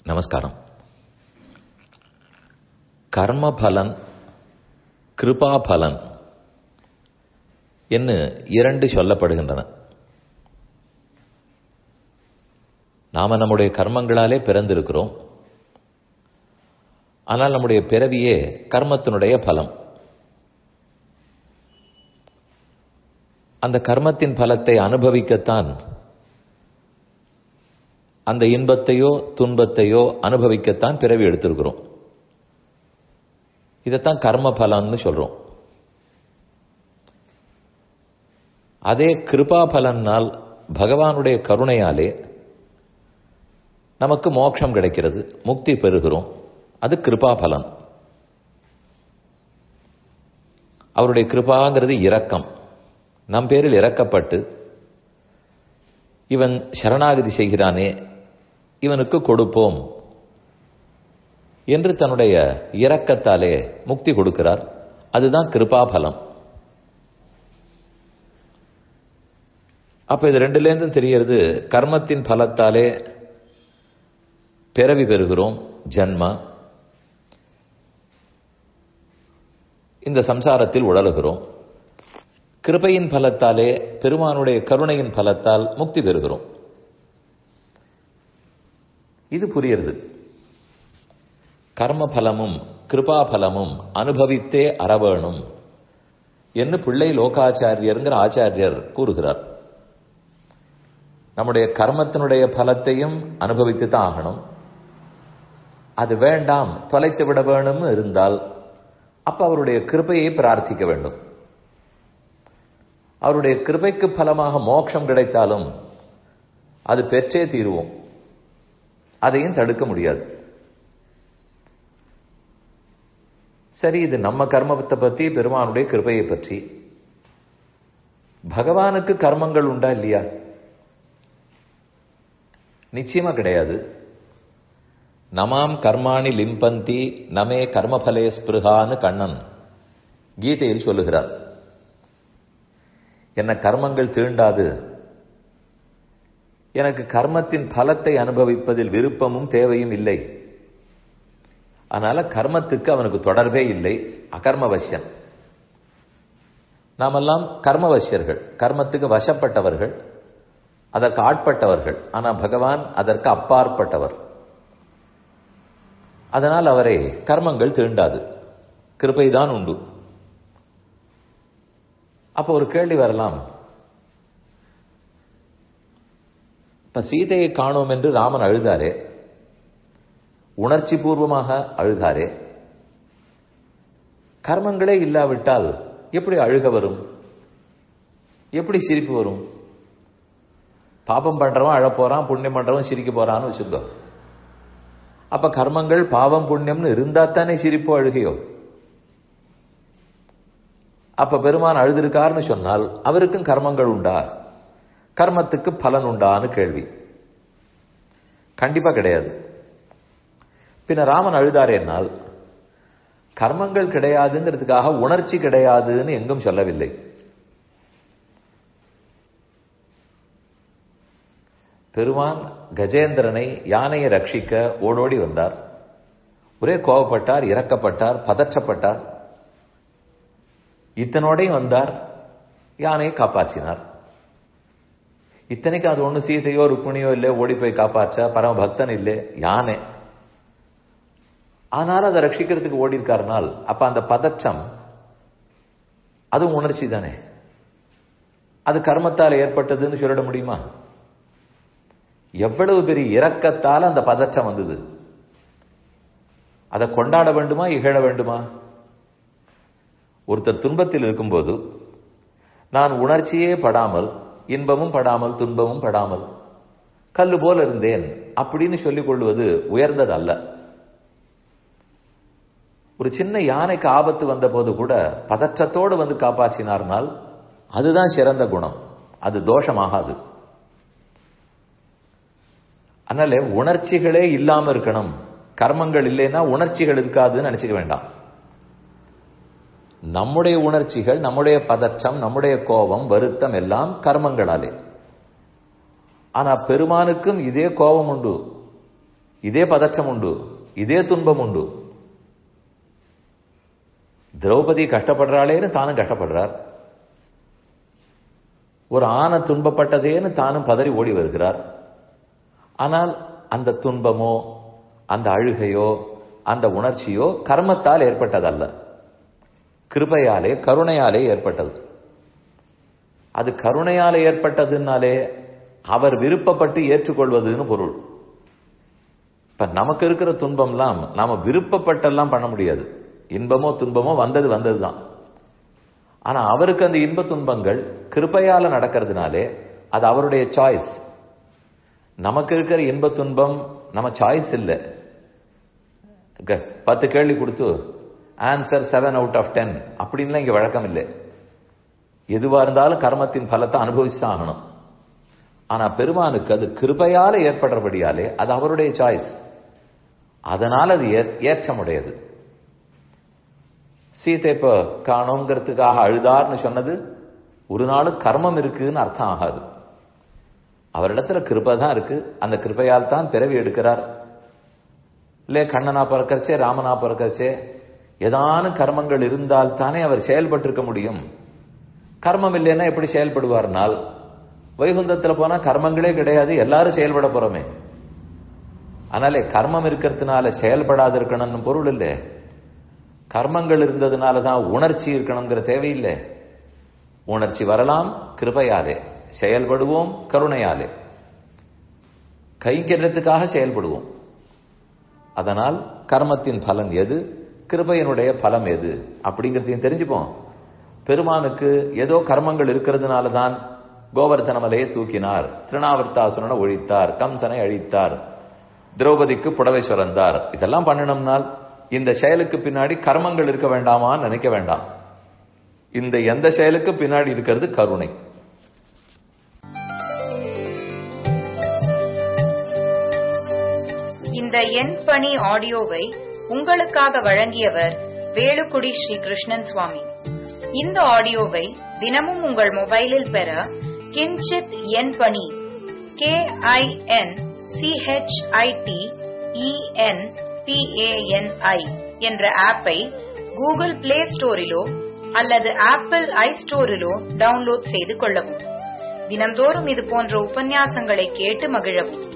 நமஸ்காரம் கர்மபலன் கிருபாபலன் என்று இரண்டு சொல்லப்படுகின்றன நாம நம்முடைய கர்மங்களாலே பிறந்திருக்கிறோம் ஆனால் நம்முடைய பிறவியே கர்மத்தினுடைய பலம் அந்த கர்மத்தின் பலத்தை அனுபவிக்கத்தான் அந்த இன்பத்தையோ துன்பத்தையோ அனுபவிக்கத்தான் பிறவி எடுத்திருக்கிறோம் இதைத்தான் கர்ம பலன்னு சொல்றோம் அதே கிருபா பலனால் பகவானுடைய கருணையாலே நமக்கு மோட்சம் கிடைக்கிறது முக்தி பெறுகிறோம் அது கிருபா பலன் அவருடைய கிருபாங்கிறது இரக்கம் நம் பேரில் இறக்கப்பட்டு இவன் சரணாகதி செய்கிறானே இவனுக்கு கொடுப்போம் என்று தன்னுடைய இரக்கத்தாலே முக்தி கொடுக்கிறார் அதுதான் கிருபாபலம் அப்ப இது ரெண்டுலேருந்தும் தெரியறது கர்மத்தின் பலத்தாலே பிறவி பெறுகிறோம் ஜன்மா இந்த சம்சாரத்தில் உழலுகிறோம் கிருபையின் பலத்தாலே பெருமானுடைய கருணையின் பலத்தால் முக்தி பெறுகிறோம் இது புரியுறது கர்ம பலமும் கிருபா பலமும் அனுபவித்தே அறவேணும் என்று பிள்ளை லோகாச்சாரியருங்கிற ஆச்சாரியர் கூறுகிறார் நம்முடைய கர்மத்தினுடைய பலத்தையும் அனுபவித்து தான் ஆகணும் அது வேண்டாம் தொலைத்து விட வேணும்னு இருந்தால் அப்ப அவருடைய கிருபையை பிரார்த்திக்க வேண்டும் அவருடைய கிருபைக்கு பலமாக மோட்சம் கிடைத்தாலும் அது பெற்றே தீருவோம் அதையும் தடுக்க முடியாது சரி இது நம்ம கர்மத்தை பத்தி பெருமானுடைய கிருபையை பற்றி பகவானுக்கு கர்மங்கள் உண்டா இல்லையா நிச்சயமா கிடையாது நமாம் கர்மாணி லிம்பந்தி நமே கர்மபலே ஸ்பிருகான்னு கண்ணன் கீதையில் சொல்லுகிறார் என்ன கர்மங்கள் தீண்டாது எனக்கு கர்மத்தின் பலத்தை அனுபவிப்பதில் விருப்பமும் தேவையும் இல்லை அதனால கர்மத்துக்கு அவனுக்கு தொடர்பே இல்லை அகர்மவசியன் நாமெல்லாம் கர்மவசியர்கள் கர்மத்துக்கு வசப்பட்டவர்கள் அதற்கு ஆட்பட்டவர்கள் ஆனா பகவான் அதற்கு அப்பாற்பட்டவர் அதனால் அவரை கர்மங்கள் தீண்டாது கிருபைதான் உண்டு அப்போ ஒரு கேள்வி வரலாம் இப்ப சீதையை காணோம் என்று ராமன் அழுதாரே உணர்ச்சி பூர்வமாக அழுதாரே கர்மங்களே இல்லாவிட்டால் எப்படி அழுக வரும் எப்படி சிரிப்பு வரும் பாபம் பண்றவன் அழ போறான் புண்ணியம் பண்றவன் சிரிக்க போறான்னு வச்சுக்கோ அப்ப கர்மங்கள் பாவம் புண்ணியம்னு இருந்தா தானே சிரிப்போ அழுகையோ அப்ப பெருமான் அழுதிருக்காருன்னு சொன்னால் அவருக்கும் கர்மங்கள் உண்டா கர்மத்துக்கு பலன் உண்டான்னு கேள்வி கண்டிப்பா கிடையாது பின்ன ராமன் அழுதாரேனால் கர்மங்கள் கிடையாதுங்கிறதுக்காக உணர்ச்சி கிடையாதுன்னு எங்கும் சொல்லவில்லை பெருமான் கஜேந்திரனை யானையை ரட்சிக்க ஓடோடி வந்தார் ஒரே கோவப்பட்டார் இறக்கப்பட்டார் பதற்றப்பட்டார் இத்தனோடையும் வந்தார் யானையை காப்பாற்றினார் இத்தனைக்கு அது ஒண்ணு சீதையோ ருக்மிணியோ இல்லை ஓடி போய் காப்பாற்ற பரம பக்தன் இல்லை யானை ஆனாலும் அதை ரட்சிக்கிறதுக்கு ஓடி இருக்காருனால் அப்ப அந்த பதற்றம் அதுவும் உணர்ச்சி தானே அது கர்மத்தால் ஏற்பட்டதுன்னு சொல்லிட முடியுமா எவ்வளவு பெரிய இரக்கத்தால் அந்த பதற்றம் வந்தது அதை கொண்டாட வேண்டுமா இகழ வேண்டுமா ஒருத்தர் துன்பத்தில் இருக்கும்போது நான் உணர்ச்சியே படாமல் இன்பமும் படாமல் துன்பமும் படாமல் கல்லு போல இருந்தேன் அப்படின்னு சொல்லிக் கொள்வது உயர்ந்தது அல்ல ஒரு சின்ன யானைக்கு ஆபத்து வந்த போது கூட பதற்றத்தோடு வந்து காப்பாற்றினார்னால் அதுதான் சிறந்த குணம் அது தோஷமாகாது அதனால உணர்ச்சிகளே இல்லாம இருக்கணும் கர்மங்கள் இல்லைன்னா உணர்ச்சிகள் இருக்காதுன்னு நினைச்சுக்க வேண்டாம் நம்முடைய உணர்ச்சிகள் நம்முடைய பதற்றம் நம்முடைய கோபம் வருத்தம் எல்லாம் கர்மங்களாலே ஆனா பெருமானுக்கும் இதே கோபம் உண்டு இதே பதற்றம் உண்டு இதே துன்பம் உண்டு திரௌபதி கஷ்டப்படுறாளேன்னு தானும் கஷ்டப்படுறார் ஒரு ஆணை துன்பப்பட்டதேன்னு தானும் பதறி ஓடி வருகிறார் ஆனால் அந்த துன்பமோ அந்த அழுகையோ அந்த உணர்ச்சியோ கர்மத்தால் ஏற்பட்டதல்ல கிருபையாலே கருணையாலே ஏற்பட்டது அது கருணையாலே ஏற்பட்டதுனாலே அவர் விருப்பப்பட்டு ஏற்றுக்கொள்வதுன்னு பொருள் இப்ப நமக்கு இருக்கிற துன்பம்லாம் நாம விருப்பப்பட்டெல்லாம் பண்ண முடியாது இன்பமோ துன்பமோ வந்தது வந்ததுதான் ஆனா அவருக்கு அந்த இன்ப துன்பங்கள் கிருப்பையால நடக்கிறதுனாலே அது அவருடைய சாய்ஸ் நமக்கு இருக்கிற இன்ப துன்பம் நம்ம சாய்ஸ் இல்லை பத்து கேள்வி கொடுத்து answer seven out of ten அப்படின்லாம் இங்க வழக்கம் இல்லை எதுவா இருந்தாலும் கர்மத்தின் பலத்தை அனுபவிச்சு தான் ஆகணும் ஆனா பெருமானுக்கு அது கிருபையால ஏற்படுறபடியாலே அது அவருடைய சாய்ஸ் அதனால் அது ஏற்றமுடையது சீத்தை இப்போ காணோங்கிறதுக்காக அழுதார்னு சொன்னது ஒரு நாள் கர்மம் இருக்குன்னு அர்த்தம் ஆகாது அவரிடத்துல கிருபை தான் இருக்கு அந்த கிருபையால் தான் பிறவி எடுக்கிறார் இல்லே கண்ணனா பிறக்கச்சே ராமனா பிறக்கச்சே ஏதான கர்மங்கள் இருந்தால் தானே அவர் செயல்பட்டு இருக்க முடியும் கர்மம் இல்லைன்னா எப்படி செயல்படுவார்னால் வைகுந்தத்துல போனா கர்மங்களே கிடையாது எல்லாரும் செயல்பட போறோமே அதனாலே கர்மம் இருக்கிறதுனால செயல்படாது இருக்கணும்னு பொருள் இல்லை கர்மங்கள் இருந்ததுனால தான் உணர்ச்சி இருக்கணுங்கிற தேவையில்லை உணர்ச்சி வரலாம் கிருபையாலே செயல்படுவோம் கருணையாலே கைங்கரியத்துக்காக செயல்படுவோம் அதனால் கர்மத்தின் பலன் எது கிருபையினுடைய பலம் எது அப்படிங்கிறதையும் தெரிஞ்சுப்போம் பெருமானுக்கு ஏதோ கர்மங்கள் இருக்கிறதுனால தான் கோவர்த்தன மலையை தூக்கினார் திருநாவர்த்தாசுரனை ஒழித்தார் கம்சனை அழித்தார் திரௌபதிக்கு புடவை சுரந்தார் இதெல்லாம் பண்ணணும்னால் இந்த செயலுக்கு பின்னாடி கர்மங்கள் இருக்க வேண்டாமான்னு நினைக்க வேண்டாம் இந்த எந்த செயலுக்கு பின்னாடி இருக்கிறது கருணை இந்த எண் பணி ஆடியோவை உங்களுக்காக வழங்கியவர் வேலுக்குடி ஸ்ரீ கிருஷ்ணன் சுவாமி இந்த ஆடியோவை தினமும் உங்கள் மொபைலில் பெற கிஞ்சித் எண் பணி கே ஐ என் சிஹெச்ஐடி இஎன் பிஏஎன்ஐ என்ற ஆப்பை கூகுள் பிளே ஸ்டோரிலோ அல்லது ஆப்பிள் ஐ ஸ்டோரிலோ டவுன்லோட் செய்து கொள்ளவும் தினம்தோறும் இது போன்ற உபன்யாசங்களை கேட்டு மகிழவும்